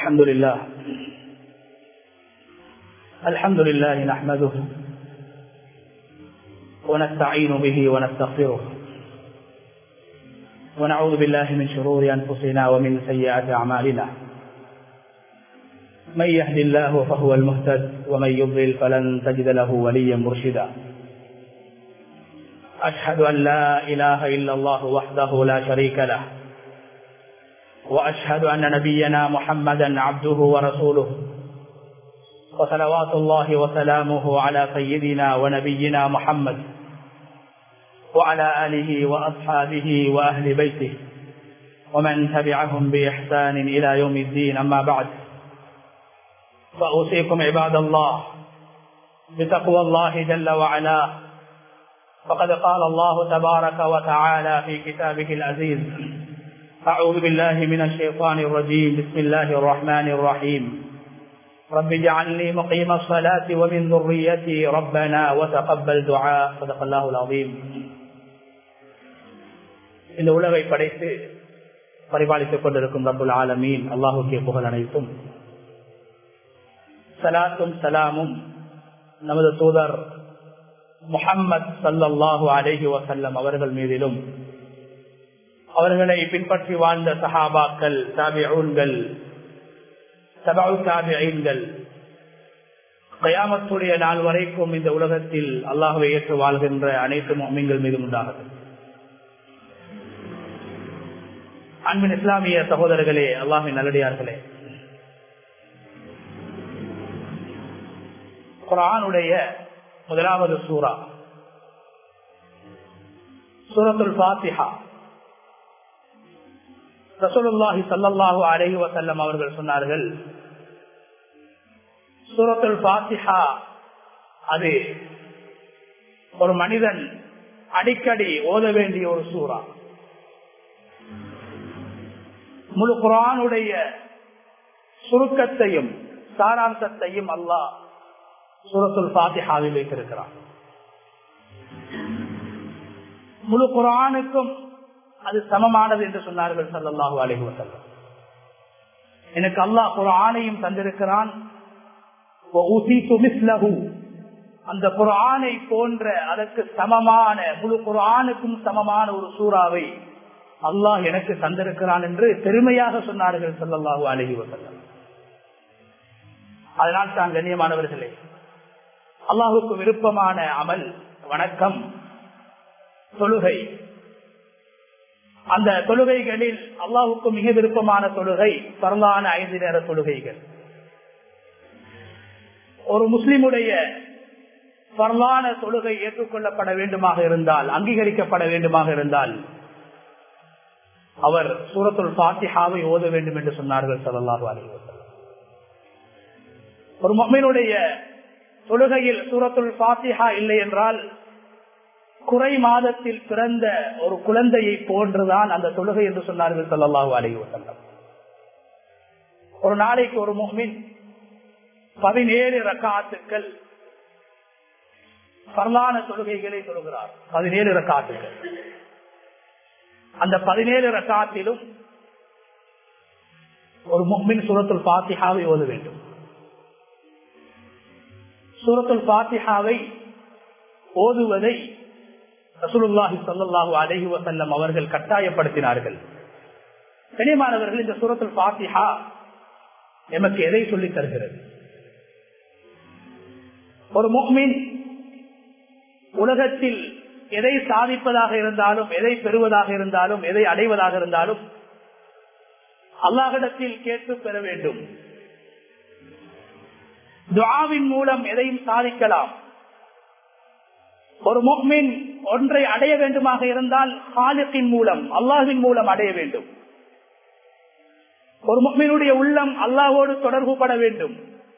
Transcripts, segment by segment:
الحمد لله الحمد لله نحمده ونستعين به ونستغفره ونعوذ بالله من شرور أنفسنا ومن سيئات أعمالنا من يهد الله فهو المهتد ومن يضلل فلن تجد له وليا مرشدا أشهد أن لا إله إلا الله وحده لا شريك له وأشهد أن نبينا محمدا عبده ورسوله وصلوات الله وسلامه على سيدنا ونبينا محمد وعلى آله وأصحابه وأهل بيته ومن تبعهم بإحسان إلى يوم الدين أما بعد فأوصيكم عباد الله بتقوى الله جل وعلا فقد قال الله تبارك وتعالى في كتابه العزيز أعوذ بالله من الشيطان الرجيم بسم الله الرحمن الرحيم رب اجعلني مقيم الصلاة ومن ذريتي ربنا وتقبل دعاء صدق الله العظيم இந்த உலகை படைத்து பரிபாலித்துக் கொண்டிருக்கும் ரபுல் ஆலமீன் அல்லாஹுக்கே புகழ் அனைத்தும் சலாத்தும் சலாமும் நமது தூதர் முகம்மது சல்லாஹூ அலேஹி வசல்லம் அவர்கள் மீதிலும் அவர்களை பின்பற்றி வாழ்ந்த சஹாபாக்கள் தாபியூன்கள் சபாவு தாபியன்கள் கயாமத்துடைய நாள் வரைக்கும் இந்த உலகத்தில் அல்லாஹுவை ஏற்று வாழ்கின்ற அனைத்து மீன்கள் மீதும் உண்டாகுது அன்பின் இஸ்லாமிய சகோதரர்களே அல்லாஹின் நல்லடியார்களே குரானுடைய முதலாவது சூரா சூரத்துல் பாத்திஹா ரசூலுல்லாஹி சல்லாஹூ அலஹி வசல்லம் அவர்கள் சொன்னார்கள் சூரத்துல் பாத்திஹா அது ஒரு மனிதன் அடிக்கடி ஓத வேண்டிய ஒரு சூறா முழு குரானுடைய சுருக்கத்தையும் சாராம்சத்தையும் அல்லாஹ் சூரத்துல் பாத்திஹாவில் வைத்திருக்கிறான் முழு குரானுக்கும் அது சமமானது என்று சொன்னார்கள் சல்லாஹூ அலஹி வசல்லம் எனக்கு அல்லாஹ் குரானையும் தந்திருக்கிறான் அந்த குரானை போன்ற அதற்கு சமமான முழு குரானுக்கும் சமமான ஒரு சூறாவை அல்லாஹ் எனக்கு தந்திருக்கிறான் என்று பெருமையாக சொன்னார்கள் சல்லாஹூ அலஹி வசல்லம் அதனால் தான் கண்ணியமானவர்களே அல்லாஹுக்கு விருப்பமான அமல் வணக்கம் தொழுகை அந்த தொழுகைகளில் அல்லாஹுக்கு மிக விருப்பமான தொழுகை பரவான ஐந்து நேர தொழுகைகள் ஒரு முஸ்லிமுடைய பரவான தொழுகை ஏற்றுக்கொள்ளப்பட வேண்டுமாக இருந்தால் அங்கீகரிக்கப்பட வேண்டுமாக இருந்தால் அவர் சூரத்துல் பாத்திஹாவை ஓத வேண்டும் என்று சொன்னார்கள் சல்லாஹு அலுவலம் ஒரு மொம்மினுடைய தொழுகையில் சூரத்துல் பாத்திஹா இல்லை என்றால் குறை மாதத்தில் பிறந்த ஒரு குழந்தையை போன்றுதான் அந்த தொழுகை என்று சொன்னார்கள் சல்லாஹூ அலஹி வசல்லம் ஒரு நாளைக்கு ஒரு முகமின் பதினேழு ரக்காத்துக்கள் பரலான தொழுகைகளை தொழுகிறார் பதினேழு ரக்காத்துக்கள் அந்த பதினேழு ரக்காத்திலும் ஒரு முகமின் சூரத்துல் பாத்திஹாவை ஓத வேண்டும் சூரத்துல் பாத்திஹாவை ஓதுவதை ரசூலுல்லாஹி சல்லாஹூ அலஹி வசல்லம் அவர்கள் கட்டாயப்படுத்தினார்கள் கனிமானவர்கள் இந்த சூரத்துல் பாத்திஹா எமக்கு எதை சொல்லித் தருகிறது ஒரு முக்மின் உலகத்தில் எதை சாதிப்பதாக இருந்தாலும் எதை பெறுவதாக இருந்தாலும் எதை அடைவதாக இருந்தாலும் அல்லாஹிடத்தில் கேட்டு பெற வேண்டும் துவாவின் மூலம் எதையும் சாதிக்கலாம் ஒரு முக்மின் ஒன்றை அடைய வேண்டுமாக இருந்தால் ஹாலித்தின் மூலம் அல்லாஹின் மூலம் அடைய வேண்டும் ஒரு முக்மினுடைய உள்ளம் அல்லாஹோடு தொடர்பு பட வேண்டும்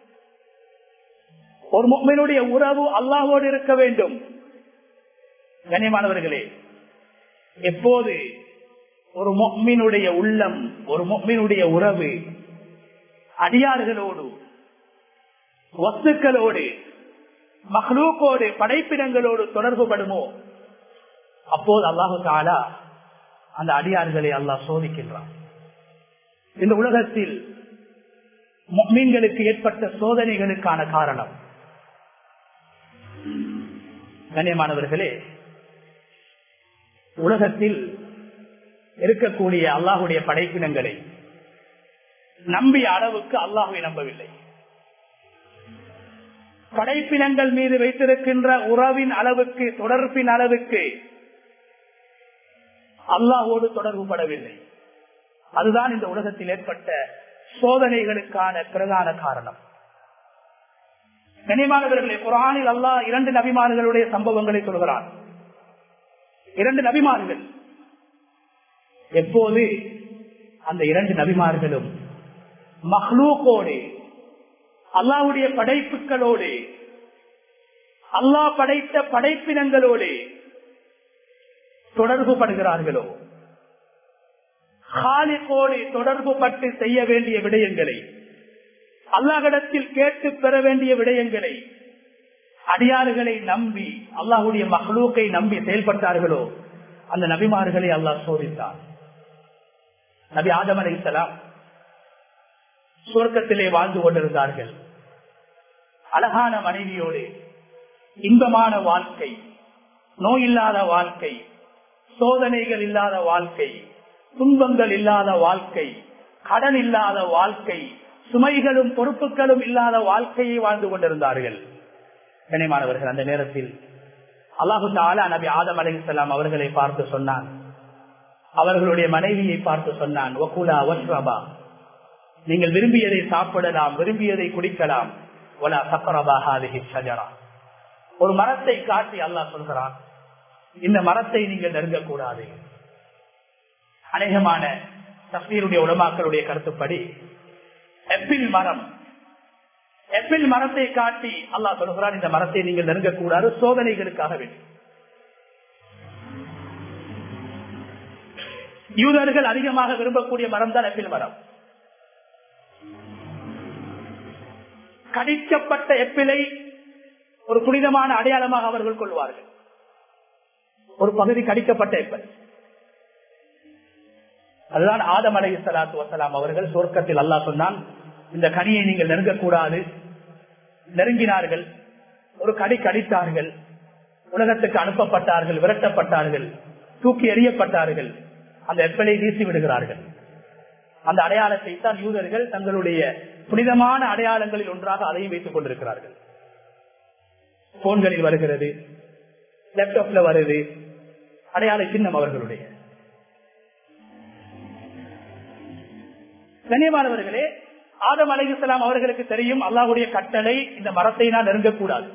ஒரு முக்மினுடைய உறவு அல்லாஹோடு இருக்க வேண்டும் கண்ணியமானவர்களே எப்போது ஒரு மொம்மினுடைய உள்ளம் ஒரு மொம்மினுடைய உறவு அடியார்களோடு வஸ்துக்களோடு மஹ்லூக்கோடு படைப்பிடங்களோடு தொடர்பு படுமோ அப்போது அல்லாஹு தாலா அந்த அடியார்களை அல்லாஹ் சோதிக்கின்றான் இந்த உலகத்தில் மீன்களுக்கு ஏற்பட்ட சோதனைகளுக்கான காரணம் கண்ணியமானவர்களே உலகத்தில் இருக்கக்கூடிய அல்லாஹுடைய படைப்பினங்களை நம்பிய அளவுக்கு அல்லாஹுவை நம்பவில்லை படைப்பினங்கள் மீது வைத்திருக்கின்ற உறவின் அளவுக்கு தொடர்பின் அளவுக்கு அல்லாஹோடு தொடர்பு படவில்லை அதுதான் இந்த உலகத்தில் ஏற்பட்ட சோதனைகளுக்கான பிரதான காரணம் கனிமானவர்களே குரானில் அல்லாஹ் இரண்டு நபிமார்களுடைய சம்பவங்களை சொல்கிறான் இரண்டு நபிமார்கள் எப்போது அந்த இரண்டு நபிமார்களும் மஹ்லூக்கோடு அல்லாவுடைய படைப்புகளோடு அல்லாஹ் படைத்த படைப்பினங்களோடு தொடர்பு படுகிறார்களோ ஹாலிக்கோடு தொடர்பு பட்டு செய்ய வேண்டிய விடயங்களை அல்லாஹிடத்தில் கேட்டு பெற வேண்டிய விடயங்களை அடியாறுகளை நம்பி அல்லாஹுடைய மகளூக்கை நம்பி செயல்பட்டார்களோ அந்த நபிமார்களை அல்லாஹ் சோதித்தார் நபி ஆதம் அலைசலாம் சுவர்க்கத்திலே வாழ்ந்து கொண்டிருந்தார்கள் அழகான மனைவியோடு இன்பமான வாழ்க்கை நோய் இல்லாத வாழ்க்கை சோதனைகள் இல்லாத வாழ்க்கை துன்பங்கள் இல்லாத வாழ்க்கை கடன் இல்லாத வாழ்க்கை சுமைகளும் பொறுப்புகளும் இல்லாத வாழ்க்கையை வாழ்ந்து கொண்டிருந்தார்கள் கனிமானவர்கள் அந்த நேரத்தில் அல்லாஹு தாலா நபி ஆதம் அலிசல்லாம் அவர்களை பார்த்து சொன்னான் அவர்களுடைய மனைவியை பார்த்து சொன்னான் ஒகுலா ஒஸ்ரபா நீங்கள் விரும்பியதை சாப்பிடலாம் விரும்பியதை குடிக்கலாம் ஒரு மரத்தை காட்டி அல்லாஹ் சொல்கிறான் இந்த மரத்தை நீங்கள் நெருங்கக்கூடாது அநேகமான தஸ்மீருடைய உலமாக்களுடைய கருத்துப்படி எப்பிள் மரம் எப்பிள் மரத்தை காட்டி அல்லாஹ் சொல்கிறான் இந்த மரத்தை நீங்கள் நெருங்கக்கூடாது சோதனைகளுக்காக வேண்டும் யூதர்கள் அதிகமாக விரும்பக்கூடிய மரம் தான் எப்பிள் மரம் கடிக்கப்பட்ட எப்பிலை ஒரு புனிதமான அடையாளமாக அவர்கள் கொள்வார்கள் ஒரு பகுதி கடிக்கப்பட்ட எப்பல் அதுதான் ஆதம் அலை சலாத்து வசலாம் அவர்கள் சொர்க்கத்தில் அல்லா சொன்னான் இந்த கனியை நீங்கள் நெருங்கக்கூடாது நெருங்கினார்கள் ஒரு கடி கடித்தார்கள் உலகத்துக்கு அனுப்பப்பட்டார்கள் விரட்டப்பட்டார்கள் தூக்கி எறியப்பட்டார்கள் அந்த எப்பலை வீசி விடுகிறார்கள் அந்த அடையாளத்தை தான் யூதர்கள் தங்களுடைய புனிதமான அடையாளங்களில் ஒன்றாக அதையும் வைத்துக் கொண்டிருக்கிறார்கள் போன்களில் வருகிறது லேப்டாப்ல வருது அடையாள சின்னம் அவர்களுடைய கண்ணியமானவர்களே ஆதம் அலைஹிஸ்லாம் அவர்களுக்கு தெரியும் அல்லாஹுடைய கட்டளை இந்த மரத்தை நான் நெருங்கக்கூடாது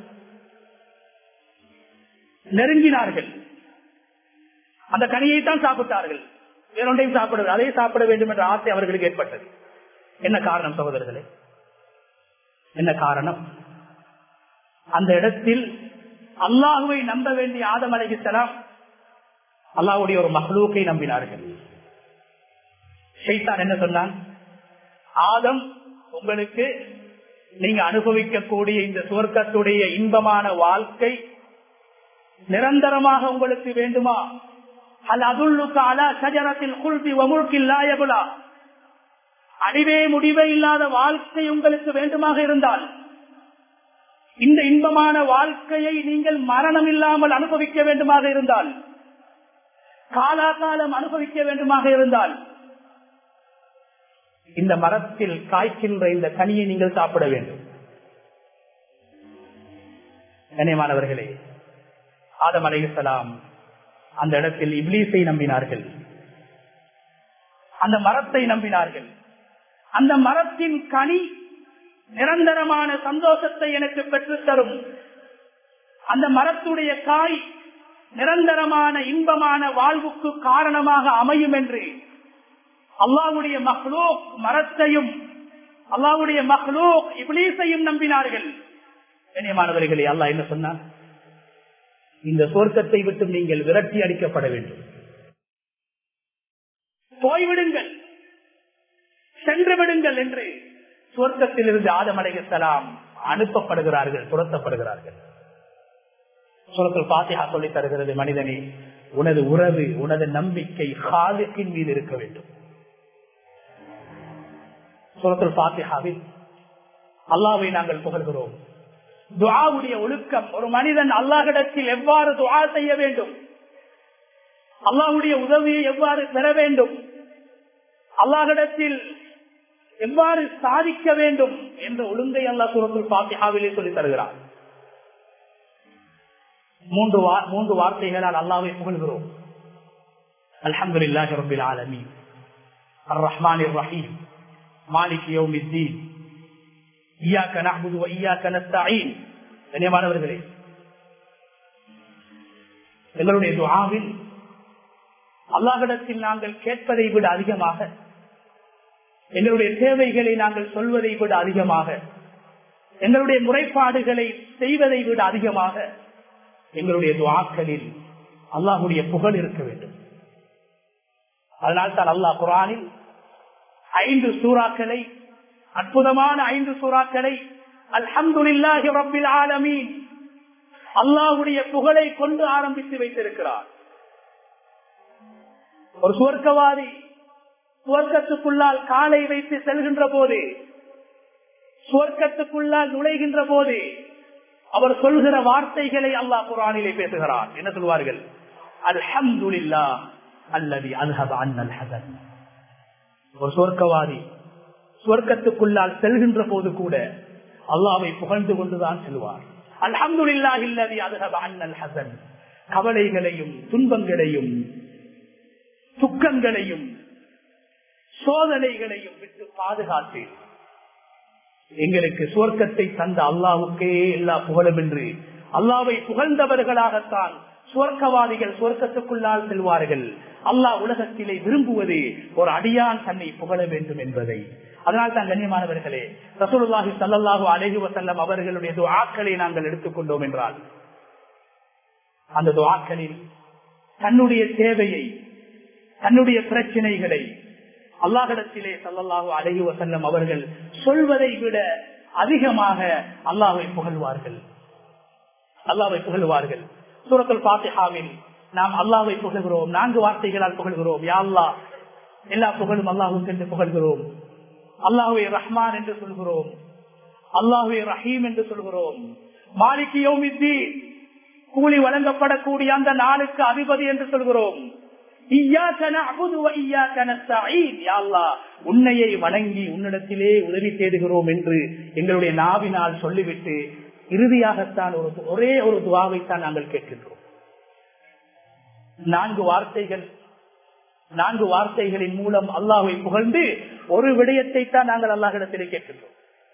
நெருங்கினார்கள் அந்த கனியை தான் சாப்பிட்டார்கள் வேறொன்றையும் சாப்பிட அதை சாப்பிட வேண்டும் என்ற ஆசை அவர்களுக்கு ஏற்பட்டது என்ன காரணம் சகோதரர்களே என்ன காரணம் அந்த இடத்தில் அல்லாஹுவை நம்ப வேண்டிய ஆதம் அலைகித்தலாம் அல்லாஹுடைய ஒரு மகளூக்கை நம்பினார்கள் ஷைத்தான் என்ன சொன்னான் ஆதம் உங்களுக்கு நீங்க அனுபவிக்கக்கூடிய இந்த சுவர்க்கத்துடைய இன்பமான வாழ்க்கை நிரந்தரமாக உங்களுக்கு வேண்டுமா அல் அதுல்லுக்கு அலா சஜரத்தில் குல்பி வமுழ்கில் லாயபுலா அடிவே முடிவே இல்லாத வாழ்க்கை உங்களுக்கு வேண்டுமாக இருந்தால் இந்த இன்பமான வாழ்க்கையை நீங்கள் மரணம் இல்லாமல் அனுபவிக்க வேண்டுமாக இருந்தால் காலாகாலம் அனுபவிக்க வேண்டுமாக இருந்தால் இந்த மரத்தில் காய்க்கின்ற இந்த கனியை நீங்கள் சாப்பிட வேண்டும் கண்ணியமானவர்களே ஆதம் அலைசலாம் அந்த இடத்தில் இப்லீஸை நம்பினார்கள் அந்த மரத்தை நம்பினார்கள் அந்த மரத்தின் கனி நிரந்தரமான சந்தோஷத்தை எனக்கு பெற்றுத்தரும் அந்த மரத்துடைய காய் நிரந்தரமான இன்பமான வாழ்வுக்கு காரணமாக அமையும் என்று அல்லாவுடைய மஹ்லூக் மரத்தையும் அல்லாவுடைய மஹ்லூக் இப்லீஸையும் நம்பினார்கள் கண்ணியமானவர்களே அல்லாஹ் என்ன சொன்னார் இந்த சொர்க்கத்தை விட்டு நீங்கள் விரட்டி அடிக்கப்பட வேண்டும் போய்விடுங்கள் சென்று விடுங்கள் என்று சொர்க்கத்திலிருந்து ஆதமலையலாம் அனுப்பப்படுகிறார்கள் துரத்தப்படுகிறார்கள் சொர்க்கல் பாத்தியா சொல்லி தருகிறது மனிதனே உனது உறவு உனது நம்பிக்கை ஹாலிக்கின் மீது இருக்க வேண்டும் சுரத்துல் பாத்தியாவில் அல்லாவை நாங்கள் புகழ்கிறோம் துவாவுடைய ஒழுக்கம் ஒரு மனிதன் அல்லாஹிடத்தில் எவ்வாறு துவா செய்ய வேண்டும் அல்லாஹுடைய உதவியை எவ்வாறு பெற வேண்டும் அல்லாஹிடத்தில் எவ்வாறு சாதிக்க வேண்டும் என்ற ஒழுங்கை அல்லா சூரத்துல் பாத்தியாவிலே சொல்லி தருகிறார் மூன்று மூன்று வார்த்தைகளால் அல்லாவை புகழ்கிறோம் அல்ஹம்துலில்லாஹி ரப்பில் ஆலமீன் அர் ரஹ்மானிர் ரஹீம் மாலிக் யௌமித்தீன் இய்யாக நஅபுது வ இய்யாக நஸ்தஈன் கண்ணியமானவர்களே எங்களுடைய துஆவில் அல்லாஹ்விடத்தில் நாங்கள் கேட்பதை விட அதிகமாக எங்களுடைய தேவைகளை நாங்கள் சொல்வதை விட அதிகமாக எங்களுடைய முறைப்பாடுகளை செய்வதை விட அதிகமாக எங்களுடைய துவாக்களில் அல்லாஹுடைய புகழ் இருக்க வேண்டும் அதனால் தான் அல்லாஹ் குரானில் ஐந்து சூறாக்களை அற்புதமான ஐந்து சூறாக்களை அல்ஹம்துலில்லாஹி ரப்பில் ஆலமீன் அல்லாஹுடைய புகழை கொண்டு ஆரம்பித்து வைத்திருக்கிறார் ஒரு சுவர்க்கவாதி சுவர்க்கத்துக்குள்ளால் காலை வைத்து செல்கின்ற போது சுவர்க்கத்துக்குள்ளால் நுழைகின்ற போது அவர் சொல்கிற வார்த்தைகளை அல்லாஹ் குரானிலே பேசுகிறார் என்ன சொல்வார்கள் அல்ஹம்துலில்லா அல்லது அல்ஹப அன்னல் ஹசன் ஒரு சுவர்க்கவாதி சுவர்க்கத்துக்குள்ளால் செல்கின்ற போது கூட அல்லாவை புகழ்ந்து கொண்டுதான் செல்வார் அல்ஹம்துலில்லா இல்லதி அல்ஹப அன்னல் ஹசன் கவலைகளையும் துன்பங்களையும் துக்கங்களையும் சோதனைகளையும் விட்டு பாதுகாத்து எங்களுக்கு சுவர்க்கத்தை தந்த அல்லாவுக்கே எல்லா புகழும் என்று அல்லாவை புகழ்ந்தவர்களாகத்தான் சுவர்க்கவாதிகள் சுவர்க்கத்துக்குள்ளால் செல்வார்கள் அல்லாஹ் உலகத்திலே விரும்புவது ஒரு அடியான் தன்னை புகழ வேண்டும் என்பதை அதனால் தான் கண்ணியமானவர்களே ரசூலுல்லாஹி சல்லாஹூ அலஹி வசல்லம் அவர்களுடைய துவாக்களை நாங்கள் எடுத்துக்கொண்டோம் என்றால் அந்த துவாக்களில் தன்னுடைய தேவையை தன்னுடைய பிரச்சனைகளை அல்லாஹிடத்திலே சல்லல்லாஹு அலஹி வசல்லம் அவர்கள் சொல்வதை விட அதிகமாக அல்லாவை புகழ்வார்கள் அல்லாவை புகழ்வார்கள் சூரத்துல் பாத்திஹாவில் நாம் அல்லாவை புகழ்கிறோம் நான்கு வார்த்தைகளால் புகழ்கிறோம் யா அல்லா எல்லா புகழும் அல்லாஹுக்கு என்று புகழ்கிறோம் அல்லாஹுவை ரஹ்மான் என்று சொல்கிறோம் அல்லாஹுவை ரஹீம் என்று சொல்கிறோம் மாலிக் யோமித்தி கூலி வழங்கப்படக்கூடிய அந்த நாளுக்கு அதிபதி என்று சொல்கிறோம் உன்னையை வணங்கி உன்னிடத்திலே உதவி தேடுகிறோம் என்று எங்களுடைய நாவினால் சொல்லிவிட்டு இறுதியாகத்தான் ஒரு ஒரே ஒரு துவாவைத்தான் நாங்கள் கேட்கின்றோம் நான்கு வார்த்தைகள் நான்கு வார்த்தைகளின் மூலம் அல்லாஹை புகழ்ந்து ஒரு விடயத்தை தான் நாங்கள் அல்லாஹிடத்திலே கேட்கின்றோம்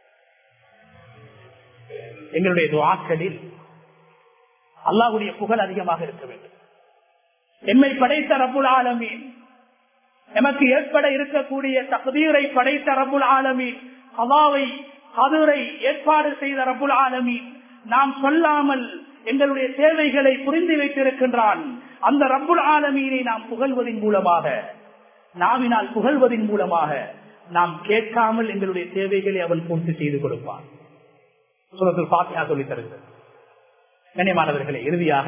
எங்களுடைய துவாக்களில் அல்லாஹுடைய புகழ் அதிகமாக இருக்க வேண்டும் எம்மை படைத்த ரபுல் ஆலமீன் எமக்கு ஏற்பட இருக்கக்கூடிய தகுதீரை படைத்த ரபுல் ஆலமீன் ஹவாவை கதுரை ஏற்பாடு செய்த ரபுல் ஆலமீன் நாம் சொல்லாமல் எங்களுடைய தேவைகளை புரிந்து வைத்திருக்கின்றான் அந்த ரப்புல் ஆலமீனை நாம் புகழ்வதன் மூலமாக நாவினால் புகழ்வதன் மூலமாக நாம் கேட்காமல் எங்களுடைய தேவைகளை அவன் பூர்த்தி செய்து கொடுப்பான் சூரத்தில் பாத்தியா சொல்லி தருகிறது கண்ணியமானவர்களே இறுதியாக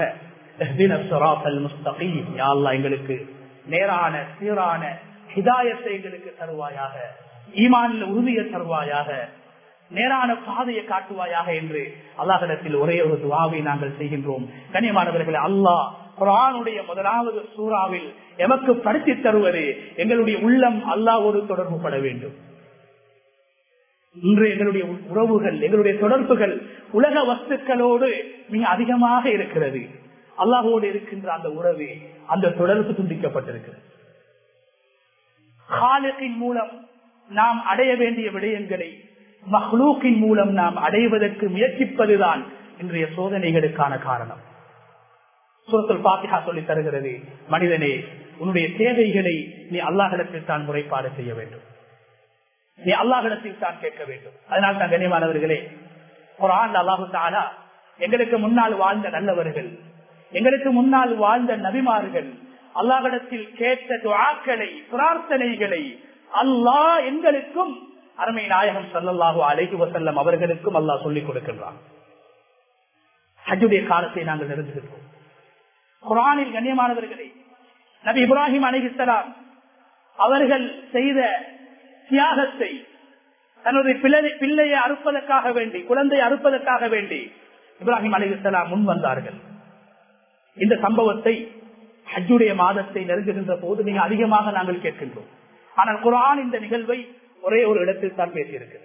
எங்களுக்கு நேரான சீரான ஹிதாயத்தை எங்களுக்கு தருவாயாக ஈமானில் உறுதியை தருவாயாக நேரான பாதையை காட்டுவாயாக என்று அல்லாஹிடத்தில் ஒரே ஒரு துவாவை நாங்கள் செய்கின்றோம் கண்ணியமானவர்களே அல்லாஹ் குரானுடைய முதலாவது சூறாவில் எமக்கு படுத்தி தருவது எங்களுடைய உள்ளம் அல்லாவோடு தொடர்பு பட வேண்டும் இன்று எங்களுடைய உறவுகள் எங்களுடைய தொடர்புகள் உலக வஸ்துக்களோடு மிக அதிகமாக இருக்கிறது அல்லாஹோடு இருக்கின்ற அந்த உறவு அந்த தொடர்பு துண்டிக்கப்பட்டிருக்கிறது காலத்தின் மூலம் நாம் அடைய வேண்டிய விடயங்களை மஹ்லூக்கின் மூலம் நாம் அடைவதற்கு முயற்சிப்பதுதான் இன்றைய சோதனைகளுக்கான காரணம் சூரத்தில் பாத்தியா சொல்லி தருகிறது மனிதனே உன்னுடைய தேவைகளை நீ அல்லாஹிடத்தில் தான் முறைப்பாடு செய்ய வேண்டும் நீ அல்லாஹிடத்தில் தான் கேட்க வேண்டும் அதனால் தான் கண்ணியமானவர்களே ஒரு ஆண்டு அல்லாஹு தாலா எங்களுக்கு முன்னால் வாழ்ந்த நல்லவர்கள் எங்களுக்கு முன்னால் வாழ்ந்த நபிமார்கள் அல்லாஹிடத்தில் கேட்ட துவாக்களை பிரார்த்தனைகளை அல்லாஹ் எங்களுக்கும் அருமை நாயகம் சல்லல்லாஹு அலைஹி வசல்லம் அவர்களுக்கும் அல்லாஹ் சொல்லிக் கொடுக்கின்றான் ஹஜ்ஜுடைய காலத்தை நாங்கள் நெருங்குகின்றோம் குரானில் கண்ணியமானவர்களே நபி இப்ராஹிம் அலிஹிஸ்லாம் அவர்கள் செய்த தியாகத்தை தன்னுடைய பிள்ளை பிள்ளையை அறுப்பதற்காக வேண்டி குழந்தையை அறுப்பதற்காக வேண்டி இப்ராஹிம் அலிஸ்லாம் முன் வந்தார்கள் இந்த சம்பவத்தை ஹஜ்ஜுடைய மாதத்தை நெருங்குகின்ற போது மிக அதிகமாக நாங்கள் கேட்கின்றோம் ஆனால் குரான் இந்த நிகழ்வை ஒரே ஒரு இடத்தில் தான் பேசியிருக்கிறது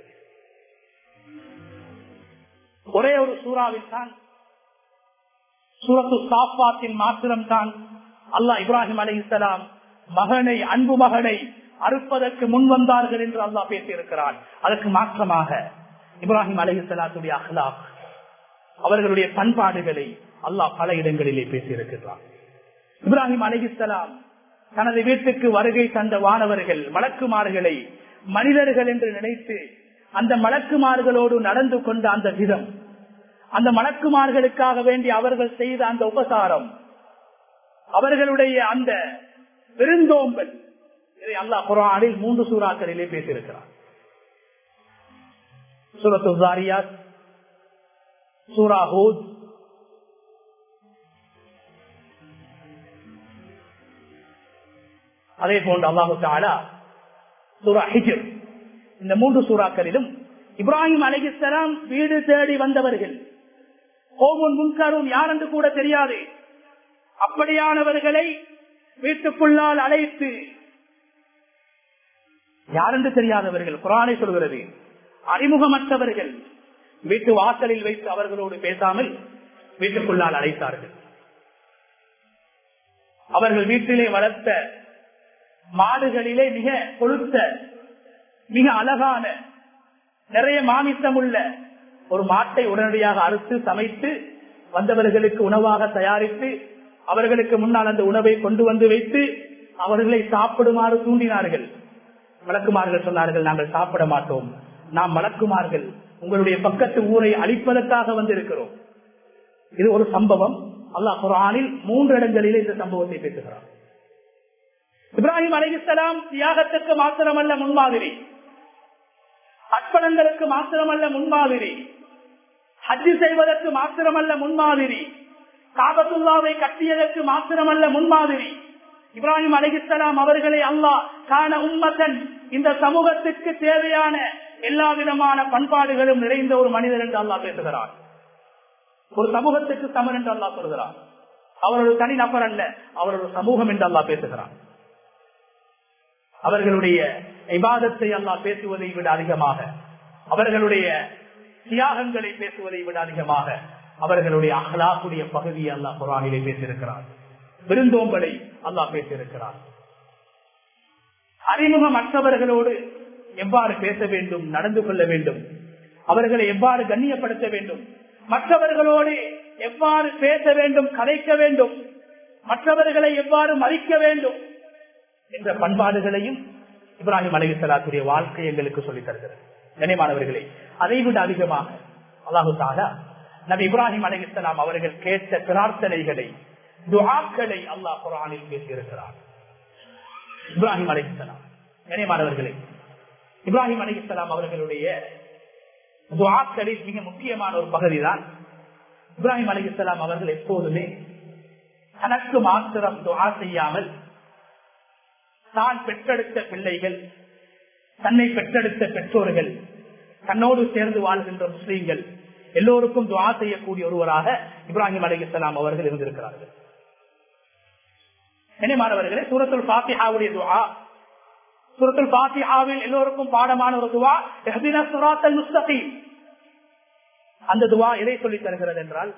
ஒரே ஒரு சூறாவில் தான் சூரத்து சாப்பாத்தில் மாத்திரம் தான் அல்லாஹ் இப்ராஹிம் அலி இஸ்லாம் மகனை அன்பு மகனை அறுப்பதற்கு முன் வந்தார்கள் என்று அல்லாஹ் பேசியிருக்கிறான் அதற்கு மாற்றமாக இப்ராஹிம் அலி இஸ்லாத்துடைய அஹ்லாக் அவர்களுடைய பண்பாடுகளை அல்லாஹ் பல இடங்களிலே பேசியிருக்கிறான் இப்ராஹிம் அலிஹிஸ்லாம் தனது வீட்டுக்கு வருகை தந்த வானவர்கள் மலக்குமார்களை மனிதர்கள் என்று நினைத்து அந்த மலக்குமார்களோடு நடந்து கொண்ட அந்த விதம் அந்த மலக்குமார்களுக்காக வேண்டி அவர்கள் செய்த அந்த உபசாரம் அவர்களுடைய அந்த விருந்தோம்பல் இதை அல்லாஹ் குரானில் மூன்று சூறாக்களிலே பேசியிருக்கிறார் சூரத்து ஜாரியாத் சூரா ஹூத் அதே போன்று அல்லாஹு தாலா சூரா ஹிஜர் இந்த மூன்று சூறாக்களிலும் இப்ராஹிம் அலிகிஸ்லாம் வீடு தேடி வந்தவர்கள் கோமுன் முன்கரும் யார் என்று கூட தெரியாது அப்படியானவர்களை வீட்டுக்குள்ளால் அழைத்து யாரென்று தெரியாதவர்கள் குரானை சொல்கிறது அறிமுகமற்றவர்கள் வீட்டு வாசலில் வைத்து அவர்களோடு பேசாமல் வீட்டுக்குள்ளால் அழைத்தார்கள் அவர்கள் வீட்டிலே வளர்த்த மாடுகளிலே மிக கொழுத்த மிக அழகான நிறைய மாமிசம் உள்ள ஒரு மாட்டை உடனடியாக அறுத்து சமைத்து வந்தவர்களுக்கு உணவாக தயாரித்து அவர்களுக்கு முன்னால் அந்த உணவை கொண்டு வந்து வைத்து அவர்களை சாப்பிடுமாறு தூண்டினார்கள் வழக்குமார்கள் சொன்னார்கள் நாங்கள் சாப்பிட மாட்டோம் நாம் வழக்குமார்கள் உங்களுடைய பக்கத்து ஊரை அழிப்பதற்காக வந்திருக்கிறோம் இது ஒரு சம்பவம் அல்லாஹ் குரானில் மூன்று இடங்களிலே இந்த சம்பவத்தை பேசுகிறார் இப்ராஹிம் அலிஸ்லாம் தியாகத்துக்கு மாத்திரமல்ல முன்மாதிரி அர்ப்பணங்களுக்கு மாத்திரமல்ல முன்மாதிரி ஹஜ்ஜி செய்வதற்கு மாத்திரமல்ல முன்மாதிரி காபத்துல்லாவை கட்டியதற்கு மாத்திரமல்ல முன்மாதிரி இப்ராஹிம் அலிஸ்லாம் அவர்களை அல்லாஹ் காண உம்மத்தன் இந்த சமூகத்துக்கு தேவையான எல்லா விதமான பண்பாடுகளும் நிறைந்த ஒரு மனிதர் என்று அல்லாஹ் பேசுகிறார் ஒரு சமூகத்துக்கு சமன் என்று அல்லாஹ் சொல்கிறார் அவர் ஒரு தனி நபர் அல்ல அவர் ஒரு சமூகம் என்று அல்லாஹ் பேசுகிறார் அவர்களுடைய இபாதத்தை அல்லாஹ் பேசுவதை விட அதிகமாக அவர்களுடைய தியாகங்களை பேசுவதை விட அதிகமாக அவர்களுடைய அகலாக்குடைய பகுதியை அல்லாஹ் குரானிலே பேசியிருக்கிறார் விருந்தோம்பலை அல்லாஹ் பேசியிருக்கிறார் அறிமுகமற்றவர்களோடு எவ்வாறு பேச வேண்டும் நடந்து கொள்ள வேண்டும் அவர்களை எவ்வாறு கண்ணியப்படுத்த வேண்டும் மற்றவர்களோடு எவ்வாறு பேச வேண்டும் கதைக்க வேண்டும் மற்றவர்களை எவ்வாறு மதிக்க வேண்டும் என்ற பண்பாடுகளையும் இப்ராஹிம் அலிசலாத்துடைய வாழ்க்கை எங்களுக்கு சொல்லித் தருகிறது கனிமானவர்களே அதை விட அதிகமாக அல்லாஹு தாலா நபி இப்ராஹிம் அலிசலாம் அவர்கள் கேட்ட பிரார்த்தனைகளை துவாக்களை அல்லாஹ் குரானில் பேசியிருக்கிறார் இப்ராஹிம் அலிசலாம் கனிமானவர்களே இப்ராஹிம் அலிசலாம் அவர்களுடைய துவாக்களில் மிக முக்கியமான ஒரு பகுதி தான் இப்ராஹிம் அலிசலாம் அவர்கள் எப்போதுமே தனக்கு மாத்திரம் துவா செய்யாமல் தான் பெற்றெடுத்த பிள்ளைகள் தன்னை பெற்றெடுத்த பெற்றோர்கள் தன்னோடு சேர்ந்து வாழ்கின்ற முஸ்லீம்கள் எல்லோருக்கும் துவா செய்யக்கூடிய ஒருவராக இப்ராஹிம் அலிகலாம் அவர்கள் இருந்திருக்கிறார்கள் மாணவர்களே சூரத்துல் பாத்திஹாவுடைய துவா சூரத்துல் பாத்திஹாவில் எல்லோருக்கும் பாடமான ஒரு துவா சுராத்தல் முஸ்தகீம் அந்த துவா எதை சொல்லி தருகிறது என்றால்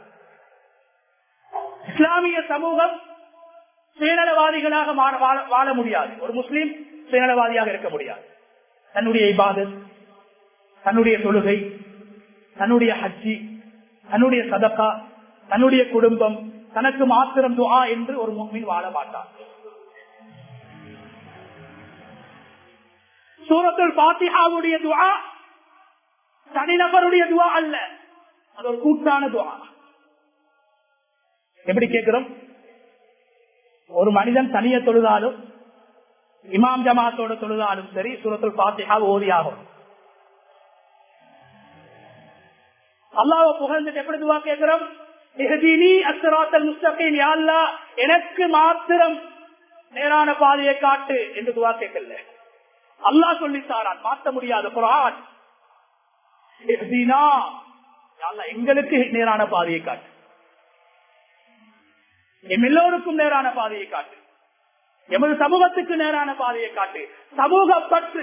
இஸ்லாமிய சமூகம் சுயநலவாதிகளாக வாழ முடியாது ஒரு முஸ்லீம் சுயநலவாதியாக இருக்க முடியாது தன்னுடைய இபாதத் தன்னுடைய தொழுகை தன்னுடைய ஹஜ்ஜி தன்னுடைய சதக்கா தன்னுடைய குடும்பம் தனக்கு மாத்திரம் துவா என்று ஒரு முஸ்லீம் வாழ மாட்டார் சூரத்துல் பாத்திஹாவுடைய துவா தனிநபருடைய துவா அல்ல அது ஒரு கூட்டான துவா எப்படி கேட்கிறோம் ஒரு மனிதன் தனிய தொழுதாலும் இமாம் ஜமாத்தோட தொழுதாலும் சரி சூரத்துல் பாத்திஹா ஓதியாகும் அல்லாவை புகழ்ந்துட்டு எப்படி துவா கேட்கிறோம் எனக்கு மாத்திரம் நேரான பாதையை காட்டு என்று துவா கேட்கல அல்லாஹ் சொல்லித்தாரான் மாற்ற முடியாது குரான் இஹ்தினா. யா அல்லாஹ், எங்களுக்கு நேரான பாதையை காட்டு எம் எல்லோருக்கும் நேரான பாதையை காட்டு எமது சமூகத்துக்கு நேரான பாதையை காட்டு சமூக பற்று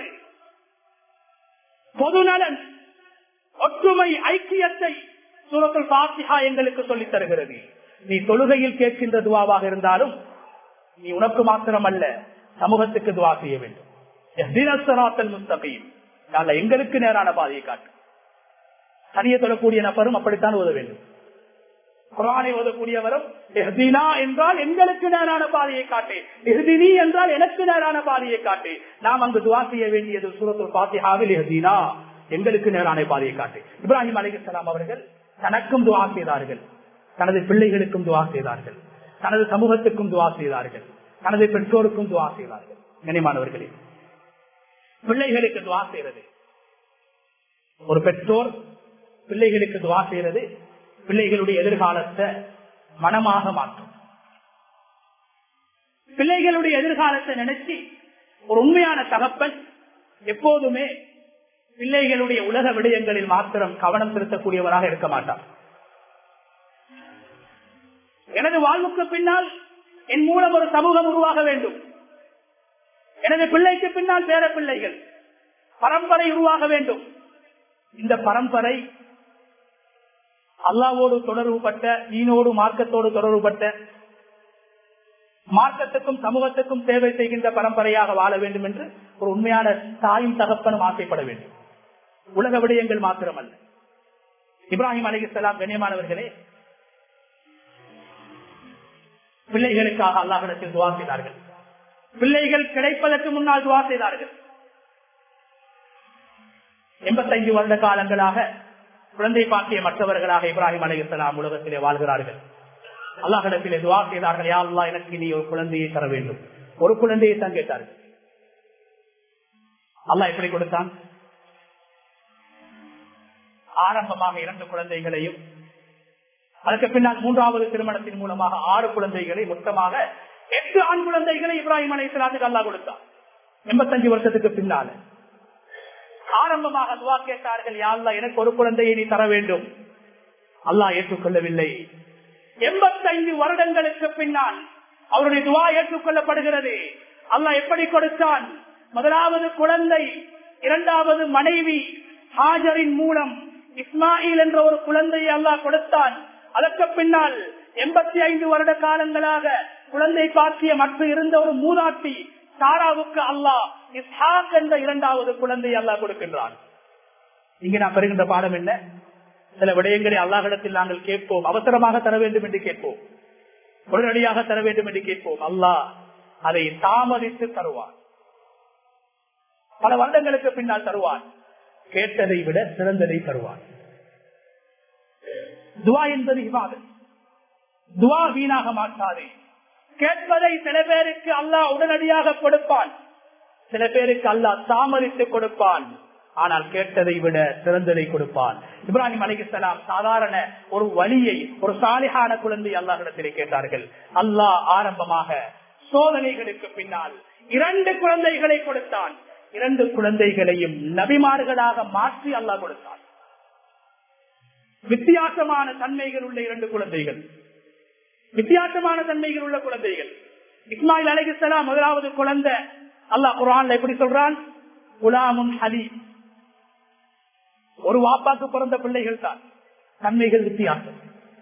பொதுநலன் ஒற்றுமை ஐக்கியத்தை சூரத்துல் பாத்திஹா எங்களுக்கு சொல்லித் தருகிறது நீ தொழுகையில் கேட்கின்ற துவாவாக இருந்தாலும் நீ உனக்கு மாத்திரம் அல்ல சமூகத்துக்கு துவா செய்ய வேண்டும் இஹ்தினஸ்-ஸிராத்தல் முஸ்தகீம். யா அல்லாஹ், எங்களுக்கு நேரான பாதையை காட்டு தனியே தொழக்கூடிய நபரும் அப்படித்தான் ஓத வேண்டும் குரானை ஓதக்கூடியவரும் இஹ்தினா என்றால் எங்களுக்கு நேரான பாதையை காட்டு இஹ்தினி என்றால் எனக்கு நேரான பாதையை காட்டு நாம் அங்கு துவா செய்ய வேண்டியது சூரத்துல் பாத்திஹாவில் இஹ்தினா எங்களுக்கு நேரான பாதையை காட்டு இப்ராஹிம் அலிகலாம் அவர்கள் தனக்கும் துவா செய்தார்கள் தனது பிள்ளைகளுக்கும் துவா செய்தார்கள் தனது சமூகத்துக்கும் துவா செய்தார்கள் தனது பெற்றோருக்கும் துவா செய்தார்கள் கனிமானவர்களே பிள்ளைகளுக்கு துவா செய்யறது ஒரு பெற்றோர் பிள்ளைகளுக்கு துவா செய்யறது பிள்ளைகளுடைய எதிர்காலத்தை மனமாக மாற்றும் பிள்ளைகளுடைய எதிர்காலத்தை நினைச்சு ஒரு உண்மையான தகப்பன் எப்போதுமே பிள்ளைகளுடைய உலக விடயங்களில் மாத்திரம் கவனம் செலுத்தக்கூடியவராக இருக்க மாட்டார் எனது வாழ்வுக்கு பின்னால் என் மூலம் ஒரு சமூகம் உருவாக வேண்டும் எனது பிள்ளைக்கு பின்னால் பேர பிள்ளைகள் பரம்பரை உருவாக வேண்டும் இந்த பரம்பரை அல்லாவோடு தொடர்புபட்ட ஈனோடு மார்க்கத்தோடு தொடர்புபட்ட மார்க்கத்துக்கும் சமூகத்துக்கும் சேவை செய்கின்ற பரம்பரையாக வாழ வேண்டும் என்று ஒரு உண்மையான தாயும் தகப்பனும் ஆசைப்பட வேண்டும் உலக விடயங்கள் மாத்திரமல்ல இப்ராஹிம் அலிகலாம் கண்ணியமானவர்களே பிள்ளைகளுக்காக அல்லாஹிடத்தில் துவா செய்தார்கள் பிள்ளைகள் கிடைப்பதற்கு முன்னால் துவா செய்தார்கள் எண்பத்தைந்து வருட காலங்களாக குழந்தை பாக்கிய மற்றவர்களாக இப்ராஹிம் அலிகலாம் உலகத்திலே வாழ்கிறார்கள் அல்லாஹிடத்திலே துவா செய்தார்கள் யா அல்லா எனக்கு நீ ஒரு குழந்தையை தர வேண்டும் ஒரு குழந்தையை தான் கேட்டார்கள் அல்லாஹ் எப்படி கொடுத்தான் ஆரம்பமாக இரண்டு குழந்தைகளையும் அதற்கு பின்னால் மூன்றாவது திருமணத்தின் மூலமாக ஆறு குழந்தைகளை மொத்தமாக எட்டு ஆண் குழந்தைகளை இப்ராஹிம் அலை இஸ்லாத்துக்கு அல்லா கொடுத்தார் எண்பத்தஞ்சு வருஷத்துக்கு பின்னால ஆரம்பமாக துவா கேட்டார்கள் யாழ்லா எனக்கு ஒரு குழந்தையை நீ தர வேண்டும் அல்லாஹ் ஏற்றுக்கொள்ளவில்லை எண்பத்தைந்து வருடங்களுக்கு பின்னால் அவருடைய துவா ஏற்றுக்கொள்ளப்படுகிறது அல்லாஹ் எப்படி கொடுத்தான் முதலாவது குழந்தை இரண்டாவது மனைவி ஹாஜரின் மூலம் இஸ்மாயில் என்ற ஒரு குழந்தையை அல்லாஹ் கொடுத்தான் அதற்கு பின்னால் எண்பத்தி ஐந்து வருட காலங்களாக குழந்தை பாக்கிய மற்ற இருந்த ஒரு மூதாட்டி சாராவுக்கு அல்லாஹ் இஸ்ஹாக் என்ற இரண்டாவது குழந்தை அல்லாஹ் கொடுக்கின்றான் இங்க நான் பெறுகின்ற பாடம் என்ன சில விடயங்களை அல்லாஹிடத்தில் நாங்கள் கேட்போம் அவசரமாக தர வேண்டும் என்று கேட்போம் உடனடியாக தர வேண்டும் என்று கேட்போம் அல்லாஹ் அதை தாமதித்து தருவான் பல வருடங்களுக்கு பின்னால் தருவான் கேட்டதை விட சிறந்ததை தருவான் துவா என்பது இவாது துவா வீணாக மாட்டாதே கேட்பதை சில பேருக்கு அல்லாஹ் உடனடியாக கொடுப்பான் சில பேருக்கு அல்லாஹ் தாமதித்து கொடுப்பான் ஆனால் கேட்டதை விட சிறந்ததை கொடுப்பான் இப்ராஹிம் அலிகலாம் சாதாரண ஒரு வழியை ஒரு சாலிகான குழந்தை அல்லாஹிடத்திலே கேட்டார்கள் அல்லாஹ் ஆரம்பமாக சோதனைகளுக்கு பின்னால் இரண்டு குழந்தைகளை கொடுத்தான் இரண்டு குழந்தைகளையும் நபிமார்களாக மாற்றி அல்லாஹ் கொடுத்தான் வித்தியாசமான தன்மைகள் உள்ள இரண்டு குழந்தைகள் வித்தியாசமான தன்மைகள் உள்ள குழந்தைகள் இஸ்மாயில் அலிகலாம் முதலாவது குழந்தை அல்லாஹ் குரான் எப்படி சொல்றான் குலாமுன் ஹலி ஒரு வாப்பாக்கு பிறந்த பிள்ளைகள் தான் தன்மைகள் வித்தியாசம்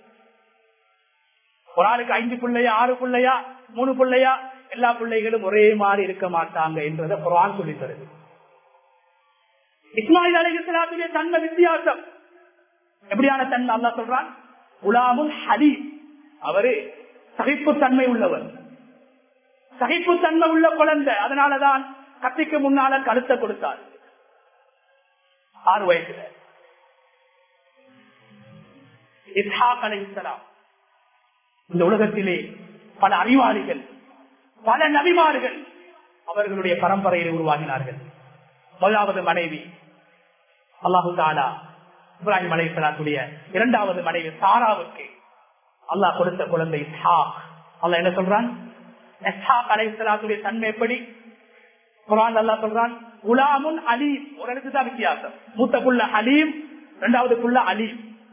ஒரு ஆளுக்கு ஐந்து பிள்ளையா ஆறு பிள்ளையா மூணு பிள்ளையா எல்லா பிள்ளைகளும் ஒரே மாதிரி இருக்க மாட்டாங்க என்றதை குரான் சொல்லி தருது இஸ்மாயில் அலிகலாத்திலே தன்மை வித்தியாசம் எப்படியான தன்மை அல்லா சொல்றான் குலாமுன் ஹலி அவரு சகிப்புத்தன்மை உள்ளவர் சகிப்புத்தன்மை உள்ள குழந்தை அதனாலதான் கத்திக்கு முன்னால கருத்தை கொடுத்தார் ஆறு வயசுல இஸ்ஹாக் அலைஹிஸ்ஸலாம் இந்த உலகத்திலே பல அறிவாளிகள் பல நபிமார்கள் அவர்களுடைய பரம்பரையில் உருவாகினார்கள் முதலாவது மனைவி அல்லாஹு தாலா இப்ராஹிம் அலைஹிஸ்ஸலாத்துடைய இரண்டாவது மனைவி சாராவுக்கு அல்லாஹ் கொடுத்த குழந்தை இஸ்ஹாக் அல்லாஹ் என்ன சொல்றான் இஸ்ஹாக் அலைஹிஸ்ஸலாத்துடைய தன்மை எப்படி குரான் அல்லா சொல்றான் குலாமுன் அலீம் ஒரு இடத்து தான் வித்தியாசம் மூத்த புள்ள அலீம் இரண்டாவது புள்ள அலி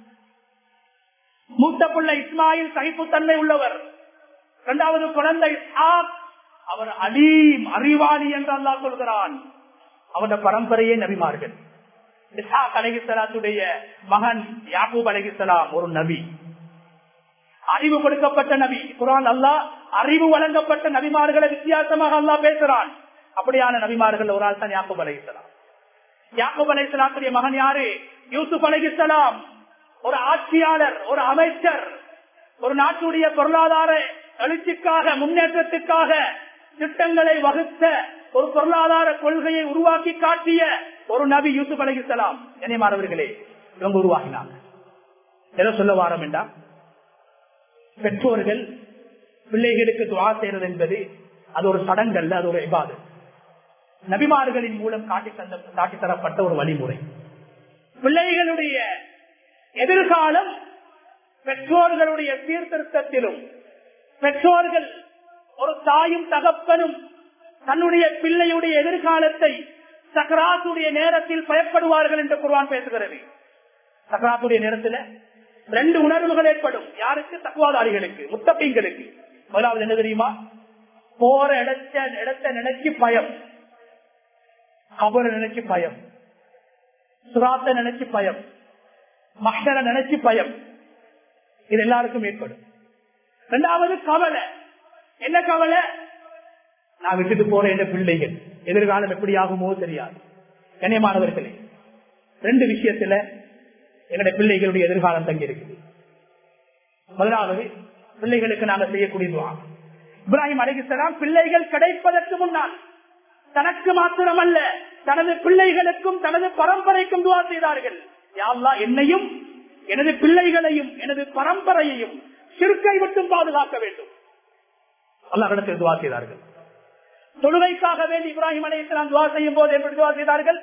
மூத்த புள்ள இஸ்மாயில் சகிப்புத்தன்மை உள்ளவர் இரண்டாவது குழந்தை இஸ்ஹாக் அவர் அலீம் அறிவாளி என்று அல்லாஹ் சொல்கிறான் அவருடைய பரம்பரையே நபிமார்கள் இஸ்ஹாக் அலகிசலாத்துடைய மகன் யாக்கூப் அலகிசலாம் ஒரு நபி அறிவு கொடுக்கப்பட்ட நபி குரான் அல்லாஹ் அறிவு வழங்கப்பட்ட நபிமார்களை வித்தியாசமாக அல்லாஹ் பேசுறான் அப்படியான நபிமார்கள் ஒரு ஆள் தான் யாக்கூப் அலகிசலாம் யாக்கூப் அலைசலாத்துடைய மகன் யாரு யூசுப் அலகிசலாம் ஒரு ஆட்சியாளர் ஒரு அமைச்சர் ஒரு நாட்டுடைய பொருளாதார எழுச்சிக்காக முன்னேற்றத்துக்காக திட்டங்களை வகுத்த ஒரு பொருளாதார கொள்கையை உருவாக்கி காட்டிய ஒரு நபி யூசுப் அலகிசலாம் என்னைமானவர்களே இவங்க உருவாக்கினாங்க எதை சொல்ல வாரம் என்றா பெற்றோர்கள் பிள்ளைகளுக்கு துவா செய்யறது என்பது அது ஒரு சடங்கல்ல அது ஒரு இபாது நபிமார்களின் மூலம் காட்டி தந்த காட்டி தரப்பட்ட ஒரு வழிமுறை பிள்ளைகளுடைய எதிர்காலம் பெற்றோர்களுடைய சீர்திருத்தத்திலும் பெற்றோர்கள் ஒரு தாயும் தகப்பனும் தன்னுடைய பிள்ளையுடைய எதிர்காலத்தை சக்கராத்துடைய நேரத்தில் பயப்படுவார்கள் என்று குர்வான் பேசுகிறது சக்கராத்துடைய நேரத்தில் ரெண்டு உணர்வுகள் ஏற்படும் யாருக்கு தக்குவாதாரிகளுக்கு முத்தப்பீங்களுக்கு முதலாவது என்ன தெரியுமா போற இடத்த இடத்தை நினைச்சு பயம் கபரை நினைச்சு பயம் சுராத்தை நினைச்சு பயம் மகரை நினைச்சு பயம் இது எல்லாருக்கும் ஏற்படும் இரண்டாவது கவலை என்ன கவலை நான் விட்டுட்டு போற என்ற பிள்ளைகள் எதிர்காலம் எப்படி ஆகுமோ தெரியாது கண்ணியமானவர்களே ரெண்டு விஷயத்துல எங்களுடைய பிள்ளைகளுடைய எதிர்காலம் தங்கி இருக்குது முதலாவது பிள்ளைகளுக்கு நாங்கள் செய்யக்கூடிய துவா இப்ராஹிம் அலிகிஸ்லாம் பிள்ளைகள் கிடைப்பதற்கு முன்னால் தனக்கு மாத்திரமல்ல தனது பிள்ளைகளுக்கும் தனது பரம்பரைக்கும் துவா செய்தார்கள் யாழ்லா என்னையும் எனது பிள்ளைகளையும் எனது பரம்பரையையும் சிறுக்கை விட்டும் பாதுகாக்க வேண்டும் அல்லாஹிடத்தில் துவா செய்தார்கள் தொழுகைக்காக வேண்டி இப்ராஹிம் அலி இஸ்லாம் துவா செய்யும் போது எப்படி துவா செய்தார்கள்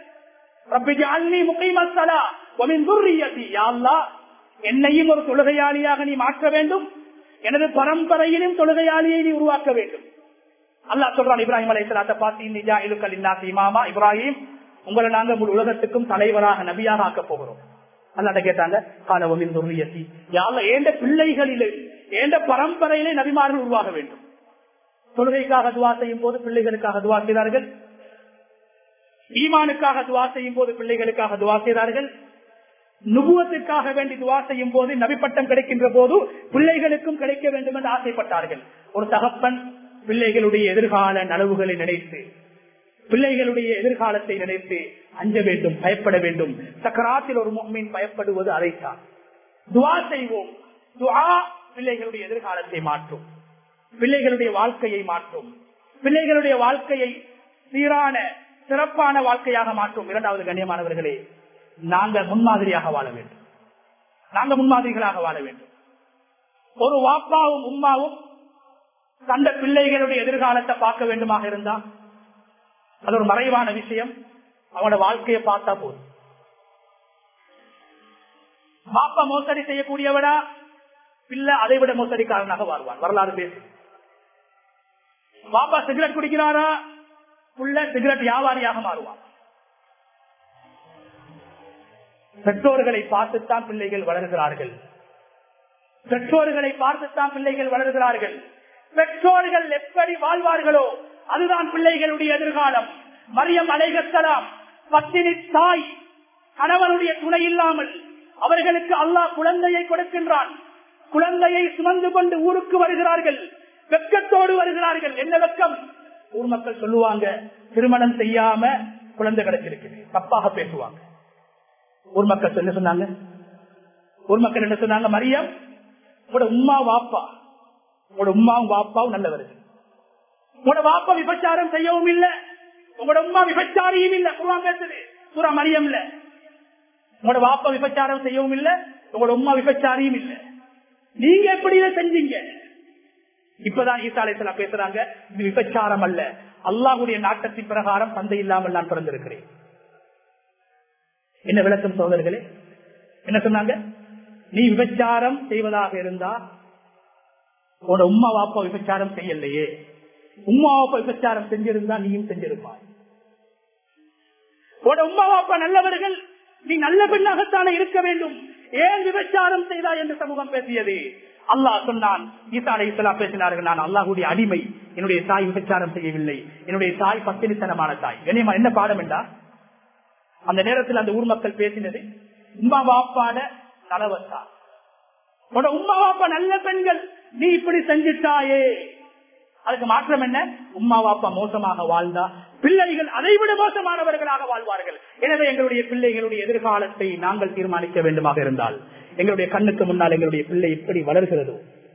என்னையும் ஒரு தொழுகையாளியாக நீ மாற்ற வேண்டும் எனது பரம்பரையிலும் தொழுகையாளியை நீ உருவாக்க வேண்டும் அல்லாஹ் சொல்றான் இப்ராஹிம் அலை சலாத்த பார்த்து இமாமா இப்ராஹிம் உங்களை நாங்க முழு உலகத்துக்கும் தலைவராக நபியாக ஆக்க போகிறோம் அல்லாட்ட கேட்டாங்க காலவமின் துர்ரியத்தி யாழ்ல ஏண்ட பிள்ளைகளிலே ஏண்ட பரம்பரையிலே நபிமார்கள் உருவாக வேண்டும் தொழுகைக்காக துவா செய்யும் போது பிள்ளைகளுக்காக துவா செய்தார்கள் ஈமானுக்காக துவா செய்யும் போது பிள்ளைகளுக்காக துவா செய்தார்கள் நுபுவத்திற்காக வேண்டி துவா செய்யும் போது நபிப்பட்டம் கிடைக்கின்ற போது பிள்ளைகளுக்கும் கிடைக்க வேண்டும் என்று ஆசைப்பட்டார்கள் ஒரு தகப்பன் பிள்ளைகளுடைய எதிர்கால நனவுகளை நினைத்து பிள்ளைகளுடைய எதிர்காலத்தை நினைத்து அஞ்ச வேண்டும் பயப்பட வேண்டும் சக்கராத்தில் ஒரு மீன் பயப்படுவது அதைத்தான் துவா செய்வோம் துவா பிள்ளைகளுடைய எதிர்காலத்தை மாற்றும் பிள்ளைகளுடைய வாழ்க்கையை மாற்றும் பிள்ளைகளுடைய வாழ்க்கையை சீரான சிறப்பான வாழ்க்கையாக மாற்றும் இரண்டாவது கண்ணியமானவர்களே நாங்கள் முன்மாதிரியாக வாழ வேண்டும் நாங்க முன்மாதிரிகளாக வாழ வேண்டும் ஒரு வாப்பாவும் உம்மாவும் தந்த பிள்ளைகளுடைய எதிர்காலத்தை பார்க்க வேண்டுமாக இருந்தா அது ஒரு மறைவான விஷயம் அவனோட வாழ்க்கையை பார்த்தா போதும் பாப்பா மோசடி செய்யக்கூடியவடா பிள்ளை அதை விட மோசடிக்காரனாக வாழ்வான் வரலாறு பேசு பாப்பா சிகரெட் குடிக்கிறாரா புள்ள சிகரெட் வியாபாரியாக மாறுவான் பெற்றோர்களை பார்த்துத்தான் பிள்ளைகள் வளர்கிறார்கள் பெற்றோர்களை பார்த்துத்தான் பிள்ளைகள் வளர்கிறார்கள் பெற்றோர்கள் எப்படி வாழ்வார்களோ அதுதான் பிள்ளைகளுடைய எதிர்காலம் மரியம் அலைகத்தலாம் பத்தினி தாய் கணவனுடைய துணை இல்லாமல் அவர்களுக்கு அல்லாஹ் குழந்தையை கொடுக்கின்றான் குழந்தையை சுமந்து கொண்டு ஊருக்கு வருகிறார்கள் வெக்கத்தோடு வருகிறார்கள் என்ன வெக்கம் ஊர் மக்கள் சொல்லுவாங்க திருமணம் செய்யாம குழந்தை கிடைச்சிருக்கு தப்பாக பேசுவாங்க ஊர் மக்கள் என்ன சொன்னாங்க ஊர் மக்கள் என்ன சொன்னாங்க மரியம் உங்களோட உமா வாப்பா உங்களோட உமாவும் வாப்பாவும் நல்லவர்கள் உங்களோட வாப்பா விபச்சாரம் செய்யவும் இல்ல உங்களோட உமா விபச்சாரியும் இல்ல குருவான் பேசுது சூரா மரியம் இல்ல உங்களோட வாப்பா விபச்சாரம் செய்யவும் இல்ல உங்களோட உமா விபச்சாரியும் இல்ல நீங்க எப்படி இதை செஞ்சீங்க இப்பதான் ஈசாலேசலா பேசுறாங்க இது விபச்சாரம் அல்ல அல்லாஹுடைய நாட்டத்தின் பிரகாரம் தந்தை இல்லாமல் நான் பிறந்திருக்கிறேன் என்ன விளக்கம் சோதர்களே என்ன சொன்னாங்க நீ விபச்சாரம் செய்வதாக இருந்தா உன்னோட உமா வாப்பா விபச்சாரம் செய்யலையே உமா வாப்பா விபச்சாரம் செஞ்சிருந்தா நீயும் செஞ்சிருப்பாய் உன்னோட உமா வாப்பா நல்லவர்கள் நீ நல்ல பெண்ணாகத்தானே இருக்க வேண்டும் ஏன் விபச்சாரம் செய்தாய் என்று சமூகம் பேசியது அல்லாஹ் சொன்னான் ஈசா அலை இஸ்லாம் பேசினார்கள் நான் அல்லாஹுடைய அடிமை என்னுடைய தாய் விபச்சாரம் செய்யவில்லை என்னுடைய தாய் பத்தினித்தனமான தாய் கண்ணியமா என்ன பாடம் என்றா அந்த நேரத்தில் அந்த ஊர் மக்கள் பேசினது உமா வாப்பாட நலவத்தா உன்னோட உமா வாப்பா நல்ல பெண்கள் நீ இப்படி செஞ்சுட்டாயே அதுக்கு மாற்றம் என்ன உம்மா வாப்பா மோசமாக வாழ்ந்தா பிள்ளைகள் அதைவிட மோசமானவர்களாக வாழ்வார்கள் எனவே எங்களுடைய பிள்ளைகளுடைய எதிர்காலத்தை நாங்கள் தீர்மானிக்க வேண்டுமாக இருந்தால் எங்களுடைய கண்ணுக்கு முன்னால் எங்களுடைய பிள்ளை எப்படி வளர்கிறதோ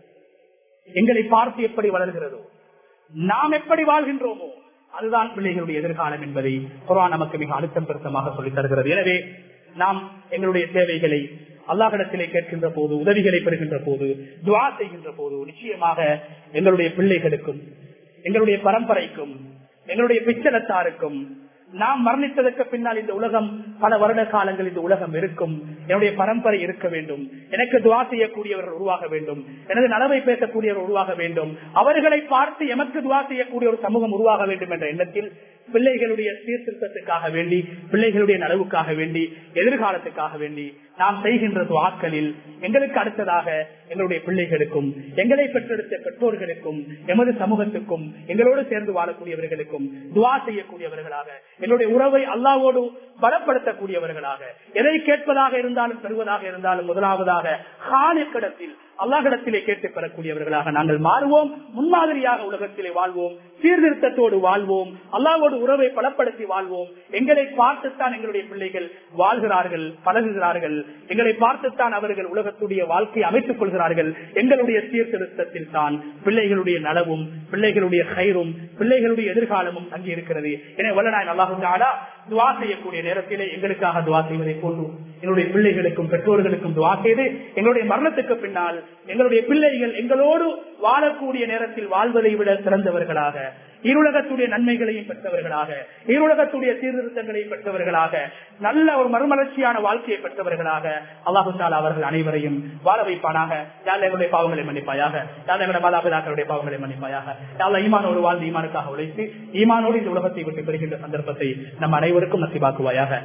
எங்களை பார்த்து எப்படி வளர்கிறதோ நாம் எப்படி வாழ்கின்றோமோ அதுதான் பிள்ளைகளுடைய எதிர்காலம் என்பதை குரான் நமக்கு மிக அழுத்தம் பெருத்தமாக சொல்லித் தருகிறது எனவே நாம் எங்களுடைய தேவைகளை அல்லாஹிடத்திலே கேட்கின்ற போது உதவிகளை பெறுகின்ற போது துவா செய்கின்ற போது நிச்சயமாக எங்களுடைய பிள்ளைகளுக்கும் எங்களுடைய பரம்பரைக்கும் எங்களுடைய பிச்சலத்தாருக்கும் நாம் மரணித்ததற்கு பின்னால் இந்த உலகம் பல வருட காலங்கள் இந்த உலகம் இருக்கும் என்னுடைய பரம்பரை இருக்க வேண்டும் எனக்கு துவா செய்யக்கூடியவர்கள் உருவாக வேண்டும் எனது நலவை பேசக்கூடியவர் உருவாக வேண்டும் அவர்களை பார்த்து எமக்கு துவா செய்யக்கூடிய ஒரு சமூகம் உருவாக வேண்டும் என்ற எண்ணத்தில் பிள்ளைகளுடைய சீர்திருத்தத்துக்காக வேண்டி பிள்ளைகளுடைய நலவுக்காக வேண்டி எதிர்காலத்துக்காக வேண்டி நாம் செய்கின்ற துவாக்களில் எங்களுக்கு அடுத்ததாக எங்களுடைய பிள்ளைகளுக்கும் எங்களை பெற்றெடுத்த பெற்றோர்களுக்கும் எமது சமூகத்துக்கும் எங்களோடு சேர்ந்து வாழக்கூடியவர்களுக்கும் துவா செய்யக்கூடியவர்களாக எங்களுடைய உறவை அல்லாவோடு பலப்படுத்தக்கூடியவர்களாக எதை கேட்பதாக இருந்தாலும் பெறுவதாக இருந்தாலும் முதலாவதாக காணிக்கிடத்தில் அல்லாஹிடத்திலே கேட்டு பெறக்கூடியவர்களாக நாங்கள் மாறுவோம் முன்மாதிரியாக உலகத்திலே வாழ்வோம் சீர்திருத்தத்தோடு வாழ்வோம் அல்லாவோடு உறவை பலப்படுத்தி வாழ்வோம் எங்களை பார்த்துத்தான் எங்களுடைய பிள்ளைகள் வாழ்கிறார்கள் பழகுகிறார்கள் எங்களை பார்த்துத்தான் அவர்கள் உலகத்துடைய வாழ்க்கையை அமைத்துக் கொள்கிறார்கள் எங்களுடைய சீர்திருத்தத்தில் தான் பிள்ளைகளுடைய நலவும் பிள்ளைகளுடைய கயிறும் பிள்ளைகளுடைய எதிர்காலமும் தங்கி இருக்கிறது எனவே வல்லநாய் நல்லாக துவா செய்யக்கூடிய நேரத்திலே எங்களுக்காக துவா செய்வதை போன்று எங்களுடைய பிள்ளைகளுக்கும் பெற்றோர்களுக்கும் துவா செய்து எங்களுடைய மரணத்துக்கு பின்னால் எங்களுடைய பிள்ளைகள் எங்களோடு வாழக்கூடிய நேரத்தில் வாழ்வதை விட சிறந்தவர்களாக இருளகத்துடைய நன்மைகளையும் பெற்றவர்களாக இருளகத்துடைய சீர்திருத்தங்களையும் பெற்றவர்களாக நல்ல ஒரு மறுமலர்ச்சியான வாழ்க்கையை பெற்றவர்களாக அல்லாஹால அவர்கள் அனைவரையும் வாழ வைப்பானாக யாழ் எங்களுடைய பாவங்களை மன்னிப்பாயாக யாழ் எங்களுடைய மாதாபிதாக்களுடைய பாவங்களை மன்னிப்பாயாக யாழ் ஈமானோடு வாழ்ந்து ஈமானுக்காக உழைத்து ஈமானோடு இந்த உலகத்தை விட்டு பெறுகின்ற சந்தர்ப்பத்தை நம் அனைவருக்கும் நசிவாக்குவாயாக